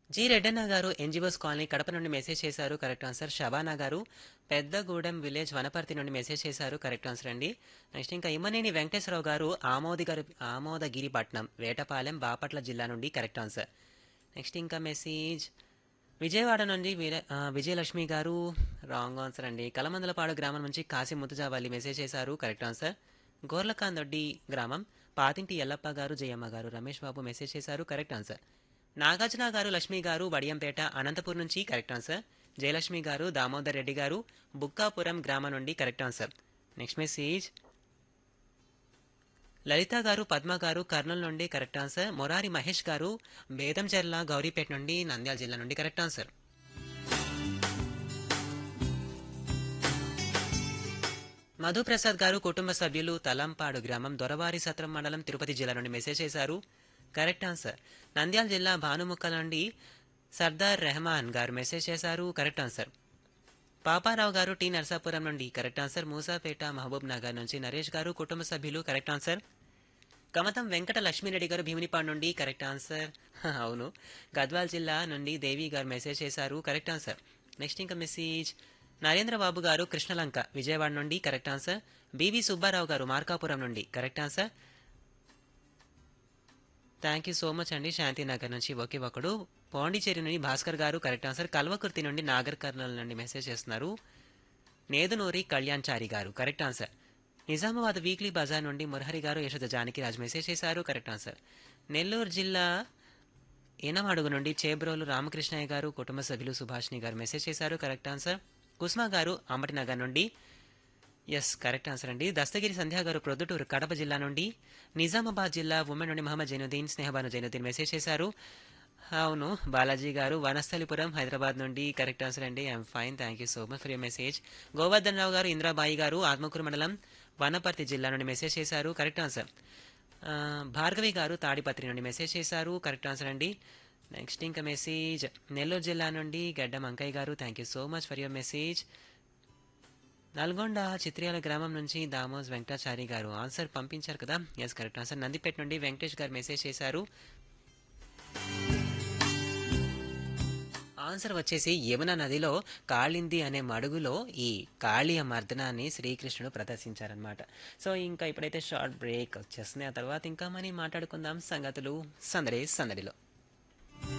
G రెడ్డన్న గారు NGOs colony Kadapa నుండి message చేశారు కరెక్ట్ ఆన్సర్ షబానా గారు పెద్దగూడెం విలేజ్ వనపర్తి నుండి మెసేజ్ చేశారు కరెక్ట్ ఆన్సర్ అండి నెక్స్ట్ ఇంకా ఇమ్మనేని వెంకటేశ్వరరావు గారు ఆమోది గారు ఆమోదగిరిపట్నం వేటపాలెం బాపట్ల జిల్లా నుండి కరెక్ట్ ఆన్సర్ నెక్స్ట్ ఇంకా మెసేజ్ విజయవాడ నుండి వీర ఆ, విజయలక్ష్మి గారు రాంగ్ ఆన్సర్ అండి కలమందలపాడు గ్రామం నుంచి కాశీ ముతుజావల్లి మెసేజ్ చేశారు కరెక్ట్ ఆన్సర్ గోర్లకాందొడ్డి గ్రామం పాతింటి ఎల్లప్ప గారు జయమ్మ గారు రమేష్ బాబు మెసేజ్ చేశారు కరెక్ట్ ఆన్సర్ నాగార్జున గారు లక్ష్మి గారు వడియంపేట అనంతపూర్ నుంచి కరెక్ట్ ఆన్సర్ జయలక్ష్మి గారు దామోదర్ రెడ్డి గారు బుక్కాపురం గ్రామం నుండి correct answer next message Lalitha garu Padma గారు కర్నూలు నుండి కరెక్ట్ ఆన్సర్ మొరారి మహేష్ గారు బేదంచెర్ల గౌరీపేట నుండి నంద్యాల జిల్లా నుండి కరెక్ట్ ఆన్సర్ మధుప్రసాద్ గారు కుటుంబ సభ్యులు తలంపాడు గ్రామం దొరవారి సత్రం మండలం తిరుపతి జిల్లా నుండి మెసేజ్ చేశారు కరెక్ట్ ఆన్సర్ నంద్యాల జిల్లా భానుముక్క నుండి సర్దార్ రెహమాన్ గారు మెసేజ్ చేశారు కరెక్ట్ ఆన్సర్ పాపారావు గారు టి నర్సాపురం నుండి correct answer Moosapet Mahabubnagar నుంచి నరేష్ గారు కుటుంబ సభ్యులు కరెక్ట్ ఆన్సర్ కమతం వెంకట లక్ష్మీరెడ్డి గారు భీమునిపాడు నుండి కరెక్ట్ ఆన్సర్ హ, అవును గద్వాల్ జిల్లా నుండి దేవి గారు మెసేజ్ చేశారు కరెక్ట్ ఆన్సర్ నెక్స్ట్ ఇంకా మెసేజ్ నరేంద్ర బాబు గారు కృష్ణలంక విజయవాడ నుండి correct answer BV Subbarao garu Markapuram నుండి correct answer thank you so much అండి శాంతినగర్ నుంచి ఒకే ఒకడు పాండిచేరి నుండి భాస్కర్ గారు కరెక్ట్ ఆన్సర్ కల్వకుర్తి నుండి నాగర్ కర్నూలు నుండి మెసేజ్ చేస్తున్నారు Nedunuri Kalyan Chari garu correct answer Nizamabad weekly బజార్ నుండి మురహరి గారు యశోద జానకి రాజ్ మెసేజ్ చేశారు కరెక్ట్ ఆన్సర్ నెల్లూరు జిల్లా ఈనమడుగు నుండి చేబ్రోలు రామకృష్ణయ్య గారు కుటుంబ సభ్యులు సుభాష్ని గారు మెసేజ్ చేశారు కరెక్ట్ ఆన్సర్ కుస్మా గారు అంబటినగర్ నుండి ఎస్ కరెక్ట్ ఆన్సర్ అండి దస్తగిరి సంధ్యా గారు ప్రొద్దుటూరు కడప జిల్లా నుండి నిజామాబాద్ జిల్లా ఉమెన్ నుండి మహమ్మద్ జైనుద్దీన్ స్నేహబాను జైనుద్దీన్ మెసేజ్ చేశారు అవును బాలాజీ గారు వనస్థలిపురం హైదరాబాద్ నుండి కరెక్ట్ ఆన్సర్ అండి I'm fine thank you so much for your message Govardhan Rao garu Indrabai గారు ఆత్మకూరు మండలం వనపర్తి జిల్లా నుండి మెసేజ్ చేశారు కరెక్ట్ ఆన్సర్ ఆ, భార్గవి గారు తాడిపత్రి నుండి మెసేజ్ చేశారు కరెక్ట్ ఆన్సర్ అండి నెక్స్ట్ ఇంకా మెసేజ్ నెల్లూరు జిల్లా నుండి Gaddam Ankaiah garu thank you so much for your message Nalgonda Chityala గ్రామం నుంచి దామోస్ వెంకటాచారి గారు ఆన్సర్ పంపించారు కదా ఎస్ కరెక్ట్ ఆన్సర్ నందిపేట నుండి వెంకటేష్ గారు మెసేజ్ చేశారు ఆన్సర్ వచ్చేసి యమున నదిలో కాళింది అనే మడుగులో ఈ కాళీయ మర్దనాన్ని శ్రీకృష్ణుడు ప్రదర్శించారనమాట సో ఇంకా ఇప్పుడైతే షార్ట్ బ్రేక్ వచ్చేస్తుంది ఆ తర్వాత ఇంకా మనీ మాట్లాడుకుందాం సంగతులు సందడి సందడిలో